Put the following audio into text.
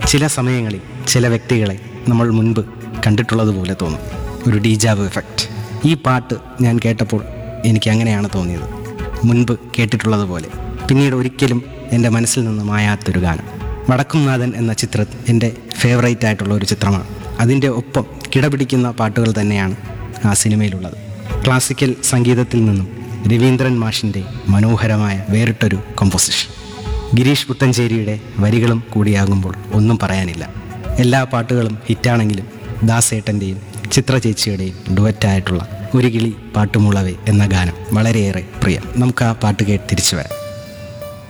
ചില സമയങ്ങളിൽ ചില വ്യക്തികളെ നമ്മൾ മുൻപ് കണ്ടിട്ടുള്ളതുപോലെ തോന്നും ഒരു ഡീജാവ് എഫക്റ്റ് ഈ പാട്ട് ഞാൻ കേട്ടപ്പോൾ എനിക്ക് അങ്ങനെയാണ് തോന്നിയത് മുൻപ് കേട്ടിട്ടുള്ളതുപോലെ പിന്നീട് ഒരിക്കലും എൻ്റെ മനസ്സിൽ നിന്ന് മായാത്തൊരു ഗാനം വടക്കുംനാഥൻ എന്ന ചിത്രം എൻ്റെ ഫേവറേറ്റ് ആയിട്ടുള്ള ഒരു ചിത്രമാണ് അതിൻ്റെ ഒപ്പം കിടപിടിക്കുന്ന പാട്ടുകൾ തന്നെയാണ് ആ സിനിമയിലുള്ളത് ക്ലാസിക്കൽ സംഗീതത്തിൽ നിന്നും രവീന്ദ്രൻ മാഷിൻ്റെ മനോഹരമായ വേറിട്ടൊരു കമ്പോസിഷൻ ഗിരീഷ് പുത്തഞ്ചേരിയുടെ വരികളും കൂടിയാകുമ്പോൾ ഒന്നും പറയാനില്ല എല്ലാ പാട്ടുകളും ഹിറ്റാണെങ്കിലും ദാസേട്ടൻ്റെയും ചിത്ര ചേച്ചിയുടെയും ഡുവറ്റായിട്ടുള്ള ഒരു കിളി പാട്ടുമുളവേ എന്ന ഗാനം വളരെയേറെ പ്രിയം നമുക്ക് ആ പാട്ട് കേട്ട് തിരിച്ചു വരാം